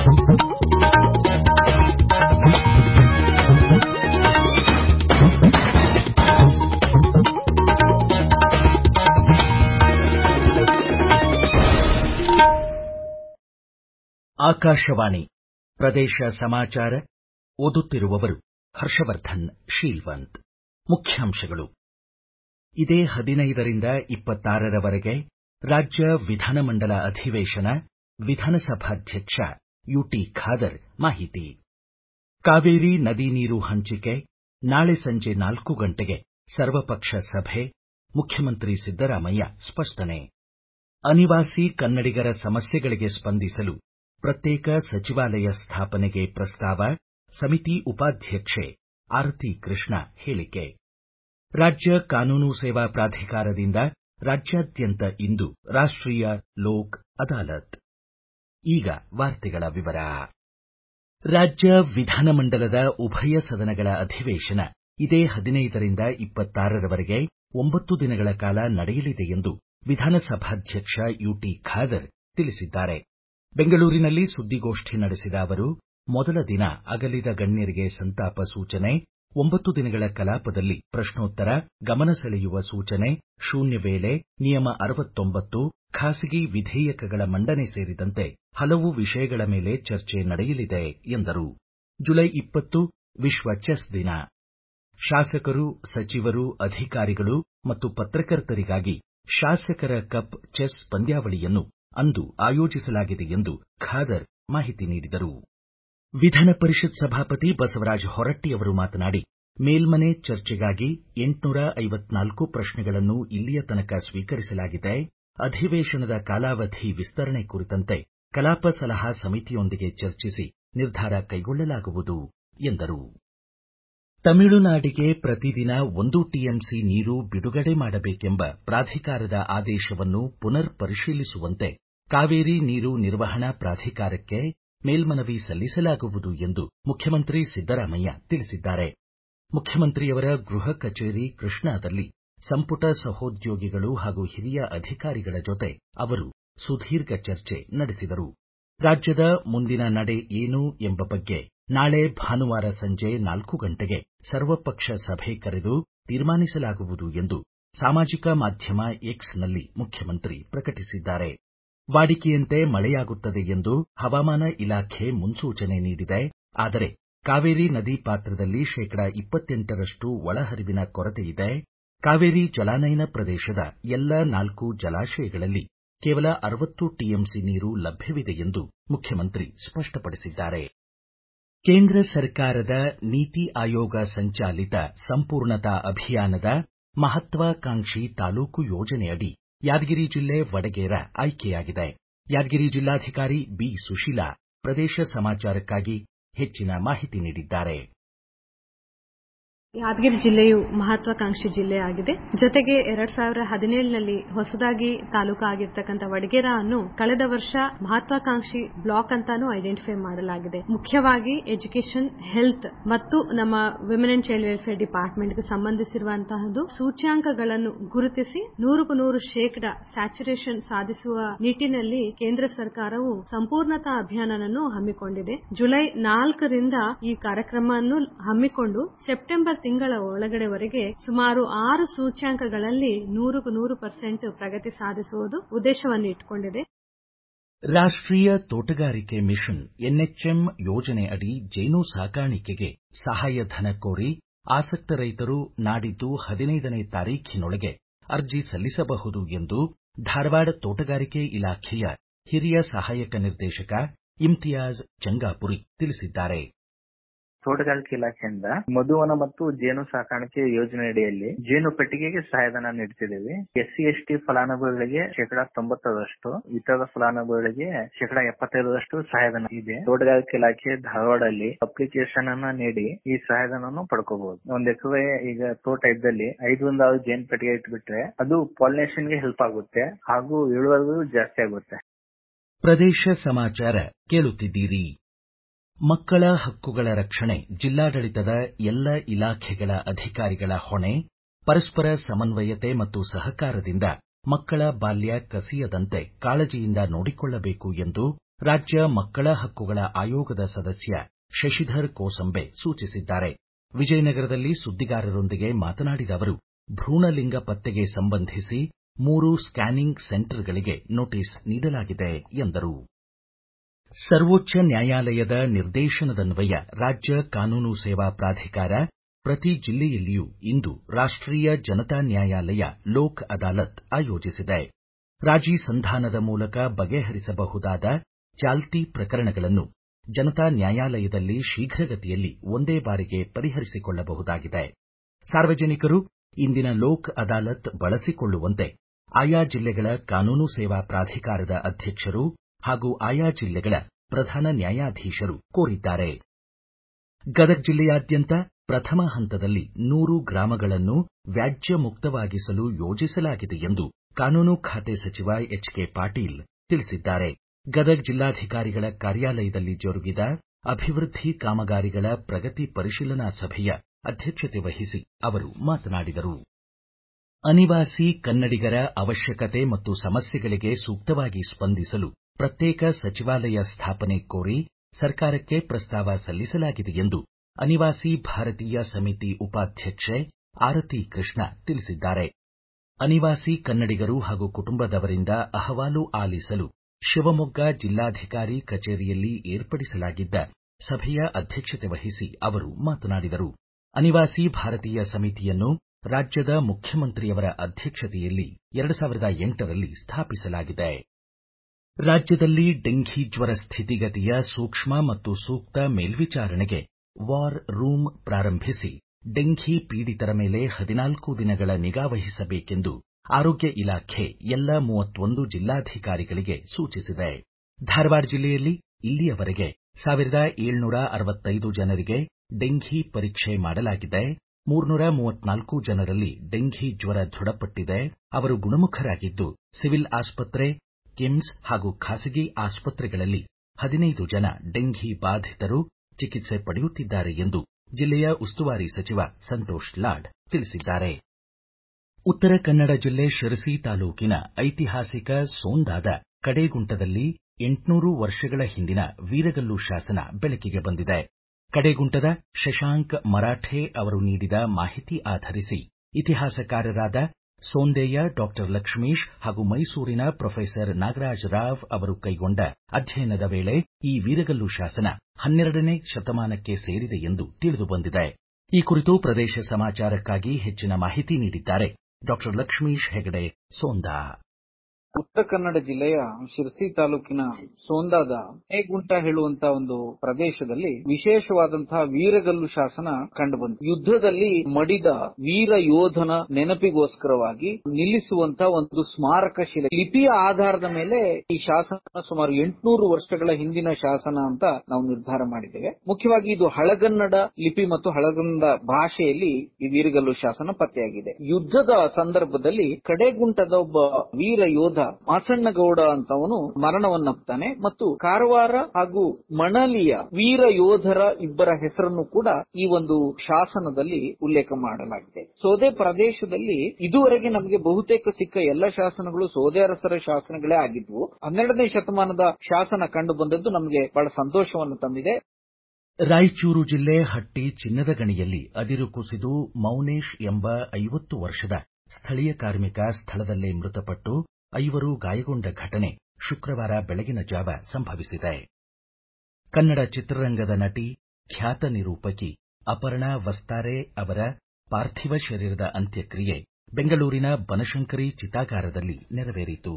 ಆಕಾಶವಾಣಿ ಪ್ರದೇಶ ಸಮಾಚಾರ ಓದುತ್ತಿರುವವರು ಹರ್ಷವರ್ಧನ್ ಶೀಲ್ವಂತ್ ಮುಖ್ಯಾಂಶಗಳು ಇದೇ ಹದಿನೈದರಿಂದ ಇಪ್ಪತ್ತಾರರವರೆಗೆ ರಾಜ್ಯ ವಿಧಾನಮಂಡಲ ಅಧಿವೇಶನ ವಿಧಾನಸಭಾಧ್ಯಕ್ಷ ಯುಟಿ ಖಾದರ್ ಮಾಹಿತಿ ಕಾವೇರಿ ನದಿ ನೀರು ಹಂಚಿಕೆ ನಾಳೆ ಸಂಜೆ ನಾಲ್ಕು ಗಂಟೆಗೆ ಸರ್ವಪಕ್ಷ ಸಭೆ ಮುಖ್ಯಮಂತ್ರಿ ಸಿದ್ದರಾಮಯ್ಯ ಸ್ಪಷ್ಟನೆ ಅನಿವಾಸಿ ಕನ್ನಡಿಗರ ಸಮಸ್ಯೆಗಳಿಗೆ ಸ್ಪಂದಿಸಲು ಪ್ರತ್ಯೇಕ ಸಚಿವಾಲಯ ಸ್ಥಾಪನೆಗೆ ಪ್ರಸ್ತಾವ ಸಮಿತಿ ಉಪಾಧ್ಯಕ್ಷೆ ಆರತಿ ಕೃಷ್ಣ ಹೇಳಿಕೆ ರಾಜ್ಯ ಕಾನೂನು ಸೇವಾ ಪ್ರಾಧಿಕಾರದಿಂದ ರಾಜ್ಯಾದ್ಯಂತ ಇಂದು ರಾಷ್ಟೀಯ ಲೋಕ್ ಅದಾಲತ್ ಈಗ ವಾರ್ತೆಗಳ ವಿವರ ರಾಜ್ಯ ವಿಧಾನಮಂಡಲದ ಉಭಯ ಸದನಗಳ ಅಧಿವೇಶನ ಇದೇ ಹದಿನೈದರಿಂದ ಇಪ್ಪತ್ತಾರರವರೆಗೆ ಒಂಬತ್ತು ದಿನಗಳ ಕಾಲ ನಡೆಯಲಿದೆ ಎಂದು ವಿಧಾನಸಭಾಧ್ಯಕ್ಷ ಯುಟಿ ಖಾದರ್ ತಿಳಿಸಿದ್ದಾರೆ ಬೆಂಗಳೂರಿನಲ್ಲಿ ಸುದ್ದಿಗೋಷ್ಠಿ ನಡೆಸಿದ ಅವರು ಮೊದಲ ದಿನ ಅಗಲಿದ ಗಣ್ಯರಿಗೆ ಸಂತಾಪ ಸೂಚನೆ ಒಂಬತ್ತು ದಿನಗಳ ಕಲಾಪದಲ್ಲಿ ಪ್ರಶ್ನೋತ್ತರ ಗಮನ ಸೆಳೆಯುವ ಸೂಚನೆ ಶೂನ್ಯ ವೇಳೆ ನಿಯಮ ಅರವತ್ತೊಂಬತ್ತು ಖಾಸಗಿ ವಿಧೇಯಕಗಳ ಮಂಡನೆ ಸೇರಿದಂತೆ ಹಲವು ವಿಷಯಗಳ ಮೇಲೆ ಚರ್ಚೆ ನಡೆಯಲಿದೆ ಎಂದರು ಜುಲೈ ಇಪ್ಪತ್ತು ವಿಶ್ವ ಚೆಸ್ ದಿನ ಶಾಸಕರು ಸಚಿವರು ಅಧಿಕಾರಿಗಳು ಮತ್ತು ಪತ್ರಕರ್ತರಿಗಾಗಿ ಶಾಸಕರ ಕಪ್ ಚೆಸ್ ಪಂದ್ಯಾವಳಿಯನ್ನು ಅಂದು ಆಯೋಜಿಸಲಾಗಿದೆ ಎಂದು ಖಾದರ್ ಮಾಹಿತಿ ನೀಡಿದರು ವಿಧಾನ ಪರಿಷತ್ ಸಭಾಪತಿ ಬಸವರಾಜ ಹೊರಟ್ಟಿ ಅವರು ಮಾತನಾಡಿ ಮೇಲ್ಮನೆ ಚರ್ಚೆಗಾಗಿ ಎಂಟುನೂರ ಐವತ್ನಾಲ್ಕು ಪ್ರಶ್ನೆಗಳನ್ನು ಇಲ್ಲಿಯ ತನಕ ಸ್ವೀಕರಿಸಲಾಗಿದೆ ಅಧಿವೇಶನದ ಕಾಲಾವಧಿ ವಿಸ್ತರಣೆ ಕುರಿತಂತೆ ಕಲಾಪ ಸಲಹಾ ಸಮಿತಿಯೊಂದಿಗೆ ಚರ್ಚಿಸಿ ನಿರ್ಧಾರ ಕೈಗೊಳ್ಳಲಾಗುವುದು ಎಂದರು ತಮಿಳುನಾಡಿಗೆ ಪ್ರತಿದಿನ ಒಂದು ಟಿಎಂಸಿ ನೀರು ಬಿಡುಗಡೆ ಮಾಡಬೇಕೆಂಬ ಪ್ರಾಧಿಕಾರದ ಆದೇಶವನ್ನು ಪುನರ್ ಪರಿಶೀಲಿಸುವಂತೆ ಕಾವೇರಿ ನೀರು ನಿರ್ವಹಣಾ ಪ್ರಾಧಿಕಾರಕ್ಕೆ ಮೇಲ್ಮನವಿ ಸಲ್ಲಿಸಲಾಗುವುದು ಎಂದು ಮುಖ್ಯಮಂತ್ರಿ ಸಿದ್ದರಾಮಯ್ಯ ತಿಳಿಸಿದ್ದಾರೆ ಮುಖ್ಯಮಂತ್ರಿಯವರ ಗೃಹ ಕಚೇರಿ ಕೃಷ್ಣಾದಲ್ಲಿ ಸಂಪುಟ ಸಹೋದ್ಯೋಗಿಗಳು ಹಾಗೂ ಹಿರಿಯ ಅಧಿಕಾರಿಗಳ ಜೊತೆ ಅವರು ಸುದೀರ್ಘ ಚರ್ಚೆ ನಡೆಸಿದರು ರಾಜ್ಯದ ಮುಂದಿನ ನಡೆ ಏನು ಎಂಬ ಬಗ್ಗೆ ನಾಳೆ ಭಾನುವಾರ ಸಂಜೆ ನಾಲ್ಕು ಗಂಟೆಗೆ ಸರ್ವಪಕ್ಷ ಸಭೆ ಕರೆದು ತೀರ್ಮಾನಿಸಲಾಗುವುದು ಎಂದು ಸಾಮಾಜಿಕ ಮಾಧ್ಯಮ ಎಕ್ಸ್ನಲ್ಲಿ ಮುಖ್ಯಮಂತ್ರಿ ಪ್ರಕಟಿಸಿದ್ದಾರೆ ವಾಡಿಕೆಯಂತೆ ಮಳೆಯಾಗುತ್ತದೆ ಎಂದು ಹವಾಮಾನ ಇಲಾಖೆ ಮುನ್ಸೂಚನೆ ನೀಡಿದೆ ಆದರೆ ಕಾವೇರಿ ನದಿ ಪಾತ್ರದಲ್ಲಿ ಶೇಕಡ ಇಪ್ಪತ್ತೆಂಟರಷ್ಟು ಒಳಹರಿವಿನ ಕೊರತೆಯಿದೆ ಕಾವೇರಿ ಜಲಾನಯನ ಪ್ರದೇಶದ ಎಲ್ಲ ನಾಲ್ಕು ಜಲಾಶಯಗಳಲ್ಲಿ ಕೇವಲ ಅರವತ್ತು ಟಿಎಂಸಿ ನೀರು ಲಭ್ಯವಿದೆ ಎಂದು ಮುಖ್ಯಮಂತ್ರಿ ಸ್ಪಷ್ಟಪಡಿಸಿದ್ದಾರೆ ಕೇಂದ್ರ ಸರ್ಕಾರದ ನೀತಿ ಆಯೋಗ ಸಂಚಾಲಿತ ಸಂಪೂರ್ಣತಾ ಅಭಿಯಾನದ ಮಹತ್ವಾಕಾಂಕ್ಷಿ ತಾಲೂಕು ಯೋಜನೆಯಡಿ ಯಾದಗಿರಿ ಜಿಲ್ಲೆ ವಡಗೇರ ಆಯ್ಕೆಯಾಗಿದೆ ಯಾದಗಿರಿ ಜಿಲ್ಲಾಧಿಕಾರಿ ಬಿ ಸುಶೀಲಾ ಪ್ರದೇಶ ಸಮಾಚಾರಕ್ಕಾಗಿ ಹೆಚ್ಚಿನ ಮಾಹಿತಿ ನೀಡಿದ್ದಾರೆ ಯಾದಗಿರಿ ಜಿಲ್ಲೆಯು ಮಹತ್ವಾಕಾಂಕ್ಷಿ ಜಿಲ್ಲೆಯಾಗಿದೆ ಜೊತೆಗೆ ಎರಡ್ ಸಾವಿರ ಹದಿನೇಳನಲ್ಲಿ ಹೊಸದಾಗಿ ತಾಲೂಕು ಆಗಿರ್ತಕ್ಕಂಥ ವಡಗೇರ ಅನ್ನು ಕಳೆದ ವರ್ಷ ಮಹತ್ವಾಕಾಂಕ್ಷಿ ಬ್ಲಾಕ್ ಅಂತಾನೂ ಐಡೆಂಟಿಫೈ ಮಾಡಲಾಗಿದೆ ಮುಖ್ಯವಾಗಿ ಎಜುಕೇಶನ್ ಹೆಲ್ತ್ ಮತ್ತು ನಮ್ಮ ವಿಮೆನ್ ಅಂಡ್ ಚೈಲ್ಡ್ ವೆಲ್ಫೇರ್ ಡಿಪಾರ್ಟ್ಮೆಂಟ್ಗೆ ಸಂಬಂಧಿಸಿರುವಂತಹದ್ದು ಸೂಚ್ಯಾಂಕಗಳನ್ನು ಗುರುತಿಸಿ ನೂರಕ್ಕೂ ನೂರು ಶೇಕಡ ಸ್ಯಾಚುರೇಷನ್ ಸಾಧಿಸುವ ನಿಟ್ಟಿನಲ್ಲಿ ಕೇಂದ್ರ ಸರ್ಕಾರವು ಸಂಪೂರ್ಣತಾ ಅಭಿಯಾನವನ್ನು ಹಮ್ಮಿಕೊಂಡಿದೆ ಜುಲೈ ನಾಲ್ಕರಿಂದ ಈ ಕಾರ್ಯಕ್ರಮವನ್ನು ಹಮ್ಮಿಕೊಂಡು ಸೆಪ್ಟೆಂಬರ್ ತಿಂಗಳ ಒಳಗಡೆವರೆಗೆ ಸುಮಾರು ಆರು ಸೂಚ್ಯಾಂಕಗಳಲ್ಲಿ ನೂರಕ್ಕೂ ನೂರು ಪರ್ಸೆಂಟ್ ಪ್ರಗತಿ ಸಾಧಿಸುವುದು ಉದ್ದೇಶವನ್ನು ಇಟ್ಟುಕೊಂಡಿದೆ ರಾಷ್ಟೀಯ ತೋಟಗಾರಿಕೆ ಮಿಷನ್ ಎನ್ಎಚ್ಎಂ ಯೋಜನೆ ಅಡಿ ಜೇನು ಸಾಕಾಣಿಕೆಗೆ ಸಹಾಯಧನ ಕೋರಿ ಆಸಕ್ತ ರೈತರು ನಾಡಿದ್ದು ಹದಿನೈದನೇ ತಾರೀಖಿನೊಳಗೆ ಅರ್ಜಿ ಸಲ್ಲಿಸಬಹುದು ಎಂದು ಧಾರವಾಡ ತೋಟಗಾರಿಕೆ ಇಲಾಖೆಯ ಹಿರಿಯ ಸಹಾಯಕ ನಿರ್ದೇಶಕ ಇಮ್ತಿಯಾಜ್ ಜಂಗಾಪುರಿ ತಿಳಿಸಿದ್ದಾರೆ ತೋಟಗಾರಿಕೆ ಇಲಾಖೆಯಿಂದ ಮಧುವನ ಮತ್ತು ಜೇನು ಸಾಕಾಣಿಕೆ ಯೋಜನೆಯಡಿಯಲ್ಲಿ ಜೇನು ಪೆಟ್ಟಿಗೆಗೆ ಸಹಾಯಧನ ನೀಡುತ್ತಿದ್ದೇವೆ ಎಸ್ಸಿ ಎಸ್ಟಿ ಫಲಾನುಭವಿಗಳಿಗೆ ಶೇಕಡಾ ತೊಂಬತ್ತರಷ್ಟು ಇತರ ಫಲಾನುಭವಿಗಳಿಗೆ ಶೇಕಡಾ ಎಪ್ಪತ್ತೈದರಷ್ಟು ಸಹಾಯಧನ ಇದೆ ತೋಟಗಾರಿಕೆ ಇಲಾಖೆ ಧಾರವಾಡಲ್ಲಿ ಅಪ್ಲಿಕೇಶನ್ ಅನ್ನ ನೀಡಿ ಈ ಸಹಾಯಧನವನ್ನು ಪಡ್ಕೋಬಹುದು ಒಂದ್ ಎಕರೆ ಈಗ ತೋಟ ಇದ್ದಲ್ಲಿ ಐದರಿಂದ ಆರು ಜೇನು ಪೆಟ್ಟಿಗೆ ಇಟ್ಬಿಟ್ರೆ ಅದು ಪಾಲಿನೇಷನ್ಗೆ ಹೆಲ್ಪ್ ಆಗುತ್ತೆ ಹಾಗೂ ಇಳುವರಿಯೂ ಜಾಸ್ತಿ ಆಗುತ್ತೆ ಪ್ರದೇಶ ಸಮಾಚಾರ ಕೇಳುತ್ತಿದ್ದೀರಿ ಮಕ್ಕಳ ಹಕ್ಕುಗಳ ರಕ್ಷಣೆ ಜಿಲ್ಲಾಡಳಿತದ ಎಲ್ಲ ಇಲಾಖೆಗಳ ಅಧಿಕಾರಿಗಳ ಹೊಣೆ ಪರಸ್ಪರ ಸಮನ್ವಯತೆ ಮತ್ತು ಸಹಕಾರದಿಂದ ಮಕ್ಕಳ ಬಾಲ್ಯ ಕಸಿಯದಂತೆ ಕಾಳಜಿಯಿಂದ ನೋಡಿಕೊಳ್ಳಬೇಕು ಎಂದು ರಾಜ್ಯ ಮಕ್ಕಳ ಹಕ್ಕುಗಳ ಆಯೋಗದ ಸದಸ್ಯ ಶಶಿಧರ್ ಕೋಸಂಬೆ ಸೂಚಿಸಿದ್ದಾರೆ ವಿಜಯನಗರದಲ್ಲಿ ಸುದ್ದಿಗಾರರೊಂದಿಗೆ ಮಾತನಾಡಿದ ಅವರು ಭ್ರೂಣಲಿಂಗ ಪತ್ತೆಗೆ ಸಂಬಂಧಿಸಿ ಮೂರು ಸ್ಕ್ಯಾನಿಂಗ್ ಸೆಂಟರ್ಗಳಿಗೆ ನೋಟಿಸ್ ನೀಡಲಾಗಿದೆ ಎಂದರು ಸರ್ವೋಚ್ಚ ನ್ಯಾಯಾಲಯದ ನಿರ್ದೇಶನದನ್ವಯ ರಾಜ್ಯ ಕಾನೂನು ಸೇವಾ ಪ್ರಾಧಿಕಾರ ಪ್ರತಿ ಜಿಲ್ಲೆಯಲ್ಲಿಯೂ ಇಂದು ರಾಷ್ಟೀಯ ಜನತಾ ನ್ಯಾಯಾಲಯ ಲೋಕ್ ಅದಾಲತ್ ಆಯೋಜಿಸಿದೆ ರಾಜಿ ಸಂಧಾನದ ಮೂಲಕ ಬಗೆಹರಿಸಬಹುದಾದ ಚಾಲ್ತಿ ಪ್ರಕರಣಗಳನ್ನು ಜನತಾ ನ್ಯಾಯಾಲಯದಲ್ಲಿ ಶೀಘ್ರಗತಿಯಲ್ಲಿ ಒಂದೇ ಬಾರಿಗೆ ಪರಿಹರಿಸಿಕೊಳ್ಳಬಹುದಾಗಿದೆ ಸಾರ್ವಜನಿಕರು ಇಂದಿನ ಲೋಕ್ ಅದಾಲತ್ ಬಳಸಿಕೊಳ್ಳುವಂತೆ ಆಯಾ ಜಿಲ್ಲೆಗಳ ಕಾನೂನು ಸೇವಾ ಪ್ರಾಧಿಕಾರದ ಅಧ್ಯಕ್ಷರು ಹಾಗೂ ಆಯಾ ಜಿಲ್ಲೆಗಳ ಪ್ರಧಾನ ನ್ಯಾಯಾಧೀಶರು ಕೋರಿದ್ದಾರೆ ಗದಗ ಜಿಲ್ಲೆಯಾದ್ಯಂತ ಪ್ರಥಮ ಹಂತದಲ್ಲಿ ನೂರು ಗ್ರಾಮಗಳನ್ನು ವ್ಯಾಜ್ಯ ಮುಕ್ತವಾಗಿಸಲು ಯೋಜಿಸಲಾಗಿದೆ ಎಂದು ಕಾನೂನು ಖಾತೆ ಸಚಿವ ಎಚ್ ಕೆ ಪಾಟೀಲ್ ತಿಳಿಸಿದ್ದಾರೆ ಗದಗ ಜಿಲ್ಲಾಧಿಕಾರಿಗಳ ಕಾರ್ಯಾಲಯದಲ್ಲಿ ಜರುಗಿದ ಅಭಿವೃದ್ಧಿ ಕಾಮಗಾರಿಗಳ ಪ್ರಗತಿ ಪರಿಶೀಲನಾ ಸಭೆಯ ಅಧ್ಯಕ್ಷತೆ ವಹಿಸಿ ಅವರು ಮಾತನಾಡಿದರು ಅನಿವಾಸಿ ಕನ್ನಡಿಗರ ಅವಶ್ಯಕತೆ ಮತ್ತು ಸಮಸ್ಯೆಗಳಿಗೆ ಸೂಕ್ತವಾಗಿ ಸ್ಪಂದಿಸಲು ಪ್ರತ್ಯೇಕ ಸಚಿವಾಲಯ ಸ್ಥಾಪನೆ ಕೋರಿ ಸರ್ಕಾರಕ್ಕೆ ಪ್ರಸ್ತಾವ ಸಲ್ಲಿಸಲಾಗಿದೆ ಎಂದು ಅನಿವಾಸಿ ಭಾರತೀಯ ಸಮಿತಿ ಉಪಾಧ್ಯಕ್ಷೆ ಆರತಿ ಕೃಷ್ಣ ತಿಳಿಸಿದ್ದಾರೆ ಅನಿವಾಸಿ ಕನ್ನಡಿಗರು ಹಾಗೂ ಕುಟುಂಬದವರಿಂದ ಅಹವಾಲು ಆಲಿಸಲು ಶಿವಮೊಗ್ಗ ಜಿಲ್ಲಾಧಿಕಾರಿ ಕಚೇರಿಯಲ್ಲಿ ಏರ್ಪಡಿಸಲಾಗಿದ್ದ ಸಭೆಯ ಅಧ್ಯಕ್ಷತೆ ವಹಿಸಿ ಅವರು ಮಾತನಾಡಿದರು ಅನಿವಾಸಿ ಭಾರತೀಯ ಸಮಿತಿಯನ್ನು ರಾಜ್ಯದ ಮುಖ್ಯಮಂತ್ರಿಯವರ ಅಧ್ಯಕ್ಷತೆಯಲ್ಲಿ ಎರಡು ಸಾವಿರದ ಎಂಟರಲ್ಲಿ ಸ್ಥಾಪಿಸಲಾಗಿದೆ ರಾಜ್ಯದಲ್ಲಿ ಡೆಂಘಿ ಜ್ವರ ಸ್ಥಿತಿಗತಿಯ ಸೂಕ್ಷ್ಮ ಮತ್ತು ಸೂಕ್ತ ಮೇಲ್ವಿಚಾರಣೆಗೆ ವಾರ್ ರೂಮ್ ಪ್ರಾರಂಭಿಸಿ ಡೆಂಘಿ ಪೀಡಿತರ ಮೇಲೆ ಹದಿನಾಲ್ಕು ದಿನಗಳ ನಿಗಾ ವಹಿಸಬೇಕೆಂದು ಆರೋಗ್ಯ ಇಲಾಖೆ ಎಲ್ಲ ಮೂವತ್ತೊಂದು ಜಿಲ್ಲಾಧಿಕಾರಿಗಳಿಗೆ ಸೂಚಿಸಿದೆ ಧಾರವಾಡ ಜಿಲ್ಲೆಯಲ್ಲಿ ಇಲ್ಲಿಯವರೆಗೆ ಸಾವಿರದ ಏಳ್ನೂರ ಅರವತ್ತೈದು ಜನರಿಗೆ ಡೆಂಘಿ ಪರೀಕ್ಷೆ ಮಾಡಲಾಗಿದೆ ಮೂರ್ನೂರ ಮೂವತ್ನಾಲ್ಕು ಜನರಲ್ಲಿ ಡೆಂಘಿ ಜ್ವರ ದೃಢಪಟ್ಟಿದೆ ಅವರು ಗುಣಮುಖರಾಗಿದ್ದು ಸಿವಿಲ್ ಆಸ್ಪತ್ರೆ ಕಿಮ್ಸ್ ಹಾಗೂ ಖಾಸಗಿ ಆಸ್ಪತ್ರೆಗಳಲ್ಲಿ ಹದಿನೈದು ಜನ ಡೆಂಘಿ ಬಾಧಿತರು ಚಿಕಿತ್ಸೆ ಪಡೆಯುತ್ತಿದ್ದಾರೆ ಎಂದು ಜಿಲ್ಲೆಯ ಉಸ್ತುವಾರಿ ಸಚಿವ ಸಂತೋಷ್ ಲಾಡ್ ತಿಳಿಸಿದ್ದಾರೆ ಉತ್ತರ ಕನ್ನಡ ಜಿಲ್ಲೆ ಶಿರಸಿ ತಾಲೂಕಿನ ಐತಿಹಾಸಿಕ ಸೋಂದಾದ ಕಡೇಗುಂಟದಲ್ಲಿ ಎಂಟುನೂರು ವರ್ಷಗಳ ಹಿಂದಿನ ವೀರಗಲ್ಲು ಶಾಸನ ಬೆಳಕಿಗೆ ಬಂದಿದೆ ಕಡೇಗುಂಟದ ಶಶಾಂಕ್ ಮರಾಠೆ ಅವರು ನೀಡಿದ ಮಾಹಿತಿ ಆಧರಿಸಿ ಇತಿಹಾಸಕಾರರಾದ ಸೋಂದೆಯ ಡಾಕ್ಟರ್ ಲಕ್ಷ್ಮೀಶ್ ಹಾಗೂ ಮೈಸೂರಿನ ಪ್ರೊಫೆಸರ್ ನಾಗರಾಜ ರಾವ್ ಅವರು ಕೈಗೊಂಡ ಅಧ್ಯಯನದ ವೇಳೆ ಈ ವೀರಗಲ್ಲು ಶಾಸನ ಹನ್ನೆರಡನೇ ಶತಮಾನಕ್ಕೆ ಸೇರಿದೆ ಎಂದು ತಿಳಿದು ಬಂದಿದೆ ಈ ಕುರಿತು ಪ್ರದೇಶ ಸಮಾಚಾರಕ್ಕಾಗಿ ಹೆಚ್ಚಿನ ಮಾಹಿತಿ ನೀಡಿದ್ದಾರೆ ಡಾಕ್ಟರ್ ಲಕ್ಷ್ಮೀಶ್ ಹೆಗಡೆ ಸೋಂದಾ ಉತ್ತರ ಕನ್ನಡ ಜಿಲ್ಲೆಯ ಶಿರಸಿ ತಾಲೂಕಿನ ಸೋಂದಾದ ಹೇಗುಂಟ ಹೇಳುವಂತ ಒಂದು ಪ್ರದೇಶದಲ್ಲಿ ವಿಶೇಷವಾದಂತಹ ವೀರಗಲ್ಲು ಶಾಸನ ಕಂಡುಬಂತು ಯುದ್ಧದಲ್ಲಿ ಮಡಿದ ವೀರ ಯೋಧನ ನೆನಪಿಗೋಸ್ಕರವಾಗಿ ನಿಲ್ಲಿಸುವಂತ ಒಂದು ಸ್ಮಾರಕ ಶಿಲೆ ಲಿಪಿಯ ಆಧಾರದ ಮೇಲೆ ಈ ಶಾಸನ ಸುಮಾರು ಎಂಟುನೂರು ವರ್ಷಗಳ ಹಿಂದಿನ ಶಾಸನ ಅಂತ ನಾವು ನಿರ್ಧಾರ ಮಾಡಿದ್ದೇವೆ ಮುಖ್ಯವಾಗಿ ಇದು ಹಳಗನ್ನಡ ಲಿಪಿ ಮತ್ತು ಹಳಗನ್ನಡ ಭಾಷೆಯಲ್ಲಿ ಈ ವೀರಗಲ್ಲು ಶಾಸನ ಪತ್ತೆಯಾಗಿದೆ ಯುದ್ಧದ ಸಂದರ್ಭದಲ್ಲಿ ಕಡೆಗುಂಟದ ಒಬ್ಬ ವೀರ ಯೋಧ ಮಾಸಣ್ಣಗೌಡ ಅಂತವನು ಮರಣವನ್ನಪ್ತಾನೆ ಮತ್ತು ಕಾರವಾರ ಹಾಗೂ ಮಣಲಿಯ ವೀರ ಯೋಧರ ಇಬ್ಬರ ಹೆಸರನ್ನು ಕೂಡ ಈ ಒಂದು ಶಾಸನದಲ್ಲಿ ಉಲ್ಲೇಖ ಮಾಡಲಾಗಿದೆ ಸೋದೆ ಪ್ರದೇಶದಲ್ಲಿ ಇದುವರೆಗೆ ನಮಗೆ ಬಹುತೇಕ ಸಿಕ್ಕ ಎಲ್ಲ ಶಾಸನಗಳು ಸೋದೆ ಅರಸರ ಶಾಸನಗಳೇ ಆಗಿದ್ವು ಹನ್ನೆರಡನೇ ಶತಮಾನದ ಶಾಸನ ಕಂಡು ಬಂದದ್ದು ನಮಗೆ ಬಹಳ ಸಂತೋಷವನ್ನು ತಂದಿದೆ ರಾಯಚೂರು ಜಿಲ್ಲೆ ಹಟ್ಟಿ ಚಿನ್ನದ ಗಣಿಯಲ್ಲಿ ಅದಿರು ಕುಸಿದು ಮೌನೇಶ್ ಎಂಬ ಐವತ್ತು ವರ್ಷದ ಸ್ಥಳೀಯ ಕಾರ್ಮಿಕ ಸ್ಥಳದಲ್ಲೇ ಮೃತಪಟ್ಟು ಐವರು ಗಾಯಗೊಂಡ ಘಟನೆ ಶುಕ್ರವಾರ ಬೆಳಗಿನ ಜಾವ ಸಂಭವಿಸಿದೆ ಕನ್ನಡ ಚಿತ್ರರಂಗದ ನಟಿ ಖ್ಯಾತ ನಿರೂಪಕಿ ಅಪರ್ಣಾ ವಸ್ತಾರೆ ಅವರ ಪಾರ್ಥಿವ ಶರೀರದ ಅಂತ್ಯಕ್ರಿಯೆ ಬೆಂಗಳೂರಿನ ಬನಶಂಕರಿ ಚಿತಾಗಾರದಲ್ಲಿ ನೆರವೇರಿತು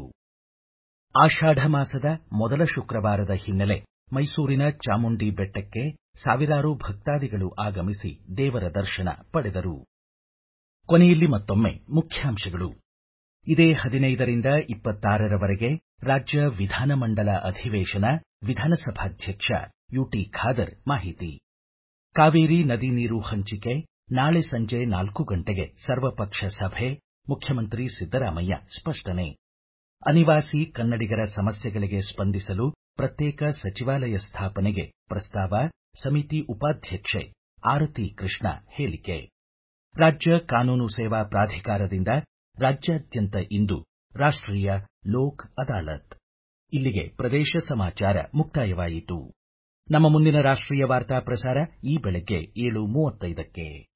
ಆಷಾಢ ಮಾಸದ ಮೊದಲ ಶುಕ್ರವಾರದ ಹಿನ್ನೆಲೆ ಮೈಸೂರಿನ ಚಾಮುಂಡಿ ಬೆಟ್ಟಕ್ಕೆ ಸಾವಿರಾರು ಭಕ್ತಾದಿಗಳು ಆಗಮಿಸಿ ದೇವರ ದರ್ಶನ ಪಡೆದರು ಕೊನೆಯಲ್ಲಿ ಮತ್ತೊಮ್ಮೆ ಮುಖ್ಯಾಂಶಗಳು ಇದೇ ಹದಿನೈದರಿಂದ ಇಪ್ಪತ್ತಾರರವರೆಗೆ ರಾಜ್ಯ ವಿಧಾನಮಂಡಲ ಅಧಿವೇಶನ ವಿಧಾನಸಭಾಧ್ಯಕ್ಷ ಯುಟಿ ಖಾದರ್ ಮಾಹಿತಿ ಕಾವೇರಿ ನದಿ ನೀರು ಹಂಚಿಕೆ ನಾಳೆ ಸಂಜೆ ನಾಲ್ಕು ಗಂಟೆಗೆ ಸರ್ವಪಕ್ಷ ಸಭೆ ಮುಖ್ಯಮಂತ್ರಿ ಸಿದ್ದರಾಮಯ್ಯ ಸ್ಪಷ್ಟನೆ ಅನಿವಾಸಿ ಕನ್ನಡಿಗರ ಸಮಸ್ಯೆಗಳಿಗೆ ಸ್ಪಂದಿಸಲು ಪ್ರತ್ಯೇಕ ಸಚಿವಾಲಯ ಸ್ಥಾಪನೆಗೆ ಪ್ರಸ್ತಾವ ಸಮಿತಿ ಉಪಾಧ್ಯಕ್ಷೆ ಆರತಿ ಕೃಷ್ಣ ಹೇಳಿಕೆ ರಾಜ್ಯ ಕಾನೂನು ಸೇವಾ ಪ್ರಾಧಿಕಾರದಿಂದ ರಾಜ್ಯಾದ್ಯಂತ ಇಂದು ರಾಷ್ಟೀಯ ಲೋಕ್ ಅದಾಲತ್ ಇಲ್ಲಿಗೆ ಪ್ರದೇಶ ಸಮಾಚಾರ ಮುಕ್ತಾಯವಾಯಿತು ನಮ್ಮ ಮುಂದಿನ ರಾಷ್ಟ್ರೀಯ ವಾರ್ತಾ ಪ್ರಸಾರ ಈ ಬೆಳಗ್ಗೆ ಏಳು ಮೂವತ್ತೈದಕ್ಕೆ